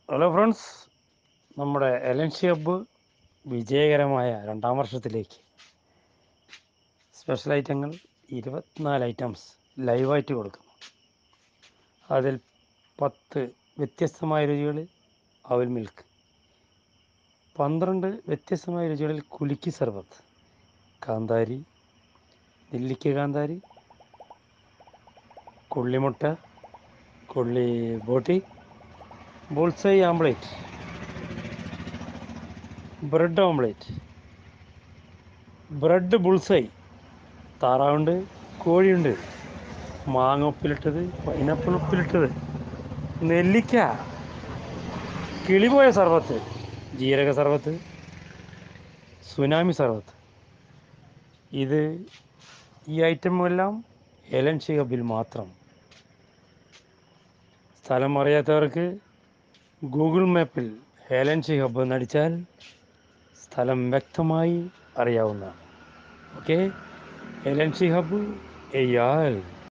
hello friends നമ്മുടെ L N C hub വിജയകരമായ രണ്ടാം വർഷത്തിലേക്ക് സ്പെഷ്യൽ ഐറ്റങ്ങൾ ഇരുപത്തിനാല് ഐറ്റംസ് ലൈവായിട്ട് കൊടുക്കുന്നു അതിൽ പത്ത് വ്യത്യസ്തമായ രുചികളിൽ അവൽ മിൽക്ക് പന്ത്രണ്ട് വ്യത്യസ്തമായ രുചികളിൽ കുലുക്കി സർബത്ത് കാന്താരി നെല്ലിക്ക കാന്താരി കൊള്ളിമുട്ട കൊള്ളി ബോട്ടി bullseye omelette bread omelette bread bullseye താറാവുണ്ട് കോഴിയുണ്ട് മാങ്ങ ഉപ്പിലിട്ടത് പൈനാപ്പിൾ ഉപ്പിലിട്ടത് നെല്ലിക്ക കിളിപോയ സർബത്ത് ജീരക സർബത്ത് സുനാമി സർബത്ത് ഇത് ഈ ഐറ്റമെല്ലാം എലൻ ഷിഹബിൽ മാത്രം സ്ഥലം അറിയാത്തവർക്ക് ഗൂഗിൾ മാപ്പിൽ ഹേലൻ ഷി ഹബ്ബ് എന്നടിച്ചാൽ സ്ഥലം വ്യക്തമായി അറിയാവുന്നതാണ് ഓക്കെ ഹേലൻ ഷി ഹബ്ബ് എയ്യാൽ